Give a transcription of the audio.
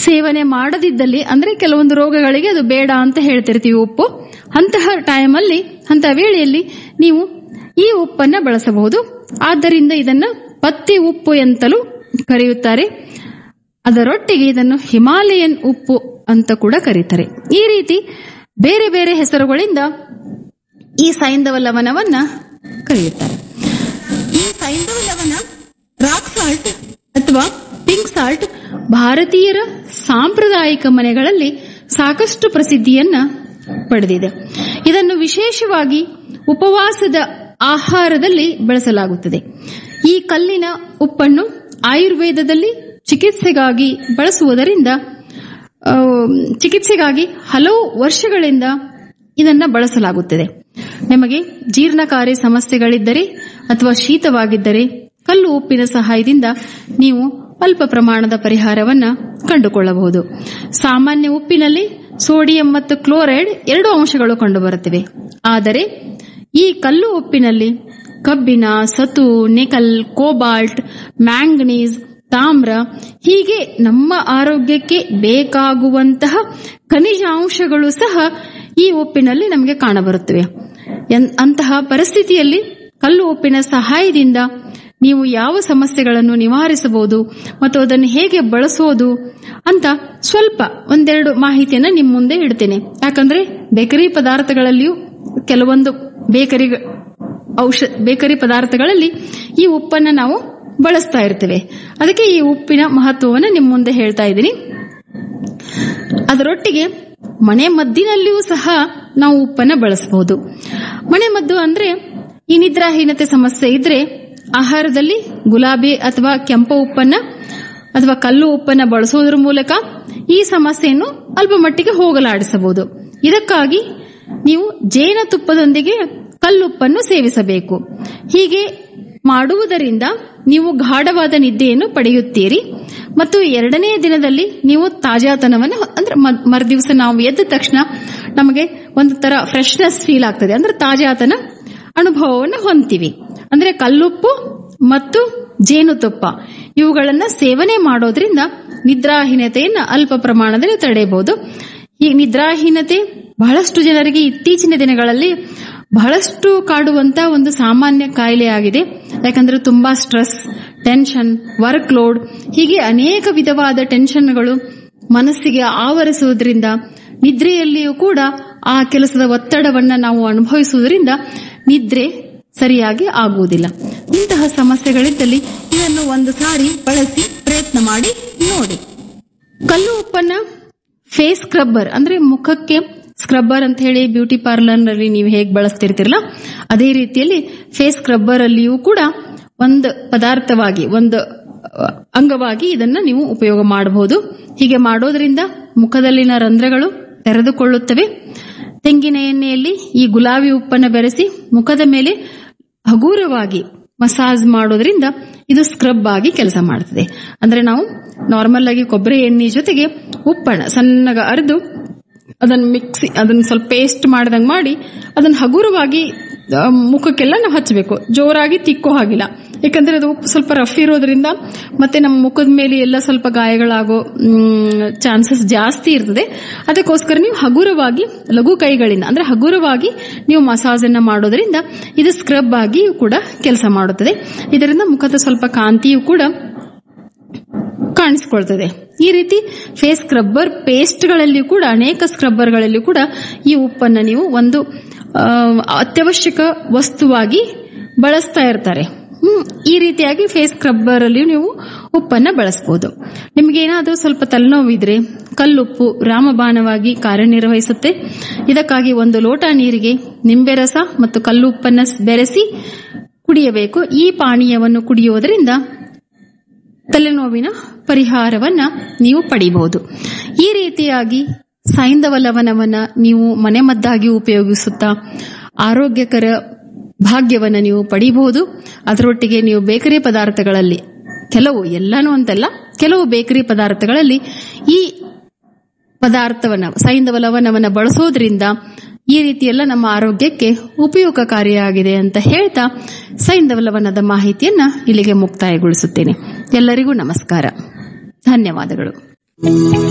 ಸೇವನೆ ಮಾಡದಿದ್ದಲ್ಲಿ ಅಂದ್ರೆ ಕೆಲವೊಂದು ರೋಗಗಳಿಗೆ ಅದು ಬೇಡ ಅಂತ ಹೇಳ್ತಿರ್ತೀವಿ ಉಪ್ಪು ಅಂತಹ ಟೈಮಲ್ಲಿ ಅಂತಹ ವೇಳೆಯಲ್ಲಿ ನೀವು ಈ ಉಪ್ಪನ್ನ ಬಳಸಬಹುದು ಆದ್ದರಿಂದ ಇದನ್ನ ಪತ್ತಿ ಉಪ್ಪು ಎಂತಲೂ ಕರೆಯುತ್ತಾರೆ ಅದರೊಟ್ಟಿಗೆ ಇದನ್ನು ಹಿಮಾಲಯನ್ ಉಪ್ಪು ಅಂತ ಕೂಡ ಕರೀತಾರೆ ಈ ರೀತಿ ಬೇರೆ ಬೇರೆ ಹೆಸರುಗಳಿಂದ ಈ ಸೈಂಧವ ಲವಣವನ್ನ ಕರೆಯುತ್ತಾರೆ ಈ ಸೈಂಧವ ಲವಣ ರಾಕ್ ಸಾಲ್ಟ್ ಅಥವಾ ಪಿಂಕ್ ಸಾಲ್ಟ್ ಭಾರತೀಯರ ಸಾಂಪ್ರದಾಯಿಕ ಮನೆಗಳಲ್ಲಿ ಸಾಕಷ್ಟು ಪ್ರಸಿದ್ಧಿಯನ್ನ ಪಡೆದಿದೆ ಇದನ್ನು ವಿಶೇಷವಾಗಿ ಉಪವಾಸದ ಆಹಾರದಲ್ಲಿ ಬಳಸಲಾಗುತ್ತದೆ ಈ ಕಲ್ಲಿನ ಉಪ್ಪನ್ನು ಆಯುರ್ವೇದದಲ್ಲಿ ಚಿಕಿತ್ಸೆಗಾಗಿ ಬಳಸುವುದರಿಂದ ಆ, ಚಿಕಿತ್ಸೆಗಾಗಿ ಹಲವು ವರ್ಷಗಳಿಂದ ಇದನ್ನ ಬಳಸಲಾಗುತ್ತದೆ ನಿಮಗೆ ಜೀರ್ಣಕಾರಿ ಸಮಸ್ಯೆಗಳಿದ್ದರೆ ಅಥವಾ ಶೀತವಾಗಿದ್ದರೆ ಕಲ್ಲು ಉಪ್ಪಿನ ಸಹಾಯದಿಂದ ನೀವು ಅಲ್ಪ ಪ್ರಮಾಣದ ಪರಿಹಾರವನ್ನ ಕಂಡುಕೊಳ್ಳಬಹುದು ಸಾಮಾನ್ಯ ಉಪ್ಪಿನಲ್ಲಿ ಸೋಡಿಯಂ ಮತ್ತು ಕ್ಲೋರೈಡ್ ಎರಡು ಅಂಶಗಳು ಕಂಡುಬರುತ್ತವೆ ಆದರೆ ಈ ಕಲ್ಲು ಉಪ್ಪಿನಲ್ಲಿ ಕಬ್ಬಿಣ ಸತು ನಿಕಲ್ ಕೋಬಾಲ್ಟ್ ಮ್ಯಾಂಗನೀಸ್ ತಾಮ್ರ ಹೀಗೆ ನಮ್ಮ ಆರೋಗ್ಯಕ್ಕೆ ಬೇಕಾಗುವಂತಹ ಖನಿಜಾಂಶಗಳು ಸಹ ಈ ಉಪ್ಪಿನಲ್ಲಿ ನಮಗೆ ಕಾಣಬರುತ್ತವೆ ಎನ್- ಅಂತಹ ಪರಿಸ್ಥಿತಿಯಲ್ಲಿ ಕಲ್ಲು ಉಪ್ಪಿನ ಸಹಾಯದಿಂದ ನೀವು ಯಾವ ಸಮಸ್ಯೆಗಳನ್ನು ನಿವಾರಿಸಬಹುದು ಮತ್ತು ಅದನ್ನು ಹೇಗೆ ಬಳಸೋದು ಅಂತ ಸ್ವಲ್ಪ ಒಂದೆರಡು ಮಾಹಿತಿಯನ್ನ ನಿಮ್ಮ ಮುಂದೆ ಇಡ್ತೇನೆ ಯಾಕಂದ್ರೆ ಬೇಕರಿ ಪದಾರ್ಥಗಳಲ್ಲಿಯೂ ಕೆಲವೊಂದು ಬೇಕರಿ ಔಷ ಬೇಕರಿ ಪದಾರ್ಥಗಳಲ್ಲಿ ಈ ಉಪ್ಪನ್ನ ನಾವು ಬಳಸ್ತಾ ಇರ್ತೇವೆ ಅದಕ್ಕೆ ಈ ಉಪ್ಪಿನ ಮಹತ್ವವನ್ನು ನಿಮ್ಮ ಮುಂದೆ ಹೇಳ್ತಾ ಇದ್ದೀನಿ ಅದರೊಟ್ಟಿಗೆ ಮನೆ ಮದ್ದಿನಲ್ಲಿಯೂ ಸಹ ನಾವು ಉಪ್ಪನ್ನ ಬಳಸಬಹುದು ಮನೆ ಮದ್ದು ಅಂದ್ರೆ ಈ ನಿದ್ರಾಹೀನತೆ ಸಮಸ್ಯೆ ಇದ್ರೆ ಆಹಾರದಲ್ಲಿ ಗುಲಾಬಿ ಅಥವಾ ಕೆಂಪು ಉಪ್ಪನ್ನ ಅಥವಾ ಕಲ್ಲು ಉಪ್ಪನ್ನ ಬಳಸುವುದರ ಮೂಲಕ ಈ ಸಮಸ್ಯೆಯನ್ನು ಅಲ್ಪ ಮಟ್ಟಿಗೆ ಹೋಗಲಾಡಿಸಬಹುದು ಇದಕ್ಕಾಗಿ ನೀವು ಜೇನುತುಪ್ಪದೊಂದಿಗೆ ಕಲ್ಲುಪ್ಪನ್ನು ಸೇವಿಸಬೇಕು ಹೀಗೆ ಮಾಡುವುದರಿಂದ ನೀವು ಗಾಢವಾದ ನಿದ್ದೆಯನ್ನು ಪಡೆಯುತ್ತೀರಿ ಮತ್ತು ಎರಡನೇ ದಿನದಲ್ಲಿ ನೀವು ತಾಜಾತನವನ್ನು ಅಂದ್ರೆ ಮ- ಮರುದಿವಸ ನಾವು ಎದ್ದ ತಕ್ಷಣ ನಮಗೆ ಒಂದು ತರ ಫ್ರೆಶ್ನೆಸ್ ಫೀಲ್ ಆಗ್ತದೆ ಅಂದ್ರೆ ತಾಜಾತನ ಅನುಭವವನ್ನು ಹೊಂದ್ತೀವಿ ಅಂದ್ರೆ ಕಲ್ಲುಪ್ಪು ಮತ್ತು ಜೇನುತುಪ್ಪ ಇವುಗಳನ್ನ ಸೇವನೆ ಮಾಡೋದ್ರಿಂದ ನಿದ್ರಾಹೀನತೆಯನ್ನ ಅಲ್ಪ ಪ್ರಮಾಣದಲ್ಲಿ ತಡೆಯಬಹುದು ಈ ನಿದ್ರಾಹೀನತೆ ಬಹಳಷ್ಟು ಜನರಿಗೆ ಇತ್ತೀಚಿನ ದಿನಗಳಲ್ಲಿ ಬಹಳಷ್ಟು ಕಾಡುವಂತ ಒಂದು ಸಾಮಾನ್ಯ ಕಾಯಿಲೆ ಆಗಿದೆ ಯಾಕಂದ್ರೆ ತುಂಬಾ ಸ್ಟ್ರೆಸ್ ಟೆನ್ಷನ್ ವರ್ಕ್ ಲೋಡ್ ಹೀಗೆ ಅನೇಕ ವಿಧವಾದ ಟೆನ್ಷನ್ಗಳು ಮನಸ್ಸಿಗೆ ಆವರಿಸುವುದರಿಂದ ನಿದ್ರೆಯಲ್ಲಿಯೂ ಕೂಡ ಆ ಕೆಲಸದ ಒತ್ತಡವನ್ನ ನಾವು ಅನುಭವಿಸುವುದರಿಂದ ನಿದ್ರೆ ಸರಿಯಾಗಿ ಆಗುವುದಿಲ್ಲ ಇಂತಹ ಸಮಸ್ಯೆಗಳಿದ್ದಲ್ಲಿ ಇದನ್ನು ಒಂದು ಸಾರಿ ಬಳಸಿ ಪ್ರಯತ್ನ ಮಾಡಿ ನೋಡಿ ಕಲ್ಲು ಉಪ್ಪನ್ನ ಫೇಸ್ ಸ್ಕ್ರಬ್ಬರ್ ಅಂದ್ರೆ ಮುಖಕ್ಕೆ ಸ್ಕ್ರಬ್ಬರ್ ಅಂತ ಹೇಳಿ ಬ್ಯೂಟಿ ಪಾರ್ಲರ್ ನಲ್ಲಿ ನೀವು ಹೇಗೆ ಬಳಸ್ತಿರ್ತಿರಲ್ಲ ಅದೇ ರೀತಿಯಲ್ಲಿ ಫೇಸ್ ಸ್ಕ್ರಬ್ಬರ್ ಅಲ್ಲಿಯೂ ಕೂಡ ಒಂದು ಪದಾರ್ಥವಾಗಿ ಒಂದು ಅಹ್, ಅಂಗವಾಗಿ ಇದನ್ನ ನೀವು ಉಪಯೋಗ ಮಾಡಬಹುದು ಹೀಗೆ ಮಾಡೋದ್ರಿಂದ ಮುಖದಲ್ಲಿನ ರಂಧ್ರಗಳು ತೆರೆದುಕೊಳ್ಳುತ್ತವೆ ತೆಂಗಿನ ಎಣ್ಣೆಯಲ್ಲಿ ಈ ಗುಲಾಬಿ ಉಪ್ಪನ್ನು ಬೆರೆಸಿ ಮುಖದ ಮೇಲೆ ಹಗೂರವಾಗಿ ಮಸಾಜ್ ಮಾಡೋದ್ರಿಂದ ಇದು ಸ್ಕ್ರಬ್ ಆಗಿ ಕೆಲಸ ಮಾಡ್ತದೆ ಅಂದ್ರೆ ನಾವು ನಾರ್ಮಲ್ ಆಗಿ ಕೊಬ್ಬರಿ ಎಣ್ಣೆ ಜೊತೆಗೆ ಉಪ್ಪನ್ನ ಸಣ್ಣಗ ಅರೆದು ಅದನ್ನ ಮಿಕ್ಸಿ ಅದನ್ನ ಸ್ವಲ್ಪ ಪೇಸ್ಟ್ ಮಾಡ್ದಂಗ್ ಮಾಡಿ ಅದನ್ನ ಹಗುರವಾಗಿ ಆ, ಮುಖಕ್ಕೆಲ್ಲ ನಾವು ಹಚ್ಚಬೇಕು ಜೋರಾಗಿ ತಿಕ್ಕೋ ಹಾಗಿಲ್ಲ ಯಾಕಂದ್ರೆ ಅದು ಉಪ್ಪು ಸ್ವಲ್ಪ ರಫ್ ಇರೋದ್ರಿಂದ ಮತ್ತೆ ನಮ್ಮ ಮುಖದ ಮೇಲೆ ಎಲ್ಲ ಸ್ವಲ್ಪ ಗಾಯಗಳಾಗೋ ಚಾನ್ಸಸ್ ಜಾಸ್ತಿ ಇರ್ತದೆ ಅದಕ್ಕೋಸ್ಕರ ನೀವು ಹಗುರವಾಗಿ ಲಘು ಕೈಗಳಿಂದ ಅಂದ್ರೆ ಹಗುರವಾಗಿ ನೀವು ಮಸಾಜ್ ಅನ್ನ ಮಾಡೋದ್ರಿಂದ ಇದು ಸ್ಕ್ರಬ್ ಆಗಿ ಕೂಡ ಕೆಲಸ ಮಾಡುತ್ತದೆ ಇದರಿಂದ ಮುಖದ ಸ್ವಲ್ಪ ಕಾಂತಿಯು ಕೂಡ ಕಾಣಿಸಿಕೊಳ್ತದೆ ಈ ರೀತಿ ಫೇಸ್ ಸ್ಕ್ರಬ್ಬರ್ ಪೇಸ್ಟ್ಗಳಲ್ಲಿಯೂ ಕೂಡ ಅನೇಕ ಸ್ಕ್ರಬ್ಬರ್ಗಳಲ್ಲಿಯೂ ಕೂಡ ಈ ಉಪ್ಪನ್ನ ನೀವು ಒಂದು ಆ, ಅತ್ಯವಶ್ಯಕ ವಸ್ತುವಾಗಿ ಬಳಸ್ತಾ ಇರ್ತಾರೆ ಹ್ಮ್ ಈ ರೀತಿಯಾಗಿ ಫೇಸ್ ಸ್ಕ್ರಬ್ಬರ್ ಅಲ್ಲಿ ನೀವು ಉಪ್ಪನ್ನ ಬಳಸಬಹುದು ನಿಮ್ಗೆ ಏನಾದ್ರೂ ಸ್ವಲ್ಪ ತಲೆನೋವಿದ್ರೆ ಕಲ್ಲುಪ್ಪು ರಾಮಬಾಣವಾಗಿ ಕಾರ್ಯನಿರ್ವಹಿಸುತ್ತೆ ಇದಕ್ಕಾಗಿ ಒಂದು ಲೋಟ ನೀರಿಗೆ ನಿಂಬೆ ರಸ ಮತ್ತು ಕಲ್ಲುಪ್ಪನ್ನ ಬೆರೆಸಿ ಕುಡಿಯಬೇಕು ಈ ಪಾನೀಯವನ್ನು ಕುಡಿಯುವುದರಿಂದ ತಲೆನೋವಿನ ಪರಿಹಾರವನ್ನ ನೀವು ಪಡಿಬಹುದು ಈ ರೀತಿಯಾಗಿ ಸೈಂಧವ ಲವಣವನ್ನ ನೀವು ಮನೆಮದ್ದಾಗಿ ಉಪಯೋಗಿಸುತ್ತಾ ಆರೋಗ್ಯಕರ ಭಾಗ್ಯವನ್ನ ನೀವು ಪಡಿಬಹುದು ಅದರೊಟ್ಟಿಗೆ ನೀವು ಬೇಕರಿ ಪದಾರ್ಥಗಳಲ್ಲಿ ಕೆಲವು ಎಲ್ಲಾನು ಅಂತಲ್ಲ ಕೆಲವು ಬೇಕರಿ ಪದಾರ್ಥಗಳಲ್ಲಿ ಈ ಪದಾರ್ಥವನ್ನ ಸೈಂಧವ ಲವಣವನ್ನ ಬಳಸೋದ್ರಿಂದ ಈ ರೀತಿಯೆಲ್ಲ ನಮ್ಮ ಆರೋಗ್ಯಕ್ಕೆ ಉಪಯೋಗಕಾರಿಯಾಗಿದೆ ಅಂತ ಹೇಳ್ತಾ ಸೈಂಧವ ಲವಣದ ಮಾಹಿತಿಯನ್ನ ಇಲ್ಲಿಗೆ ಮುಕ್ತಾಯಗೊಳಿಸುತ್ತೇನೆ ಎಲ್ಲರಿಗೂ ನಮಸ್ಕಾರ ಧನ್ಯವಾದಗಳು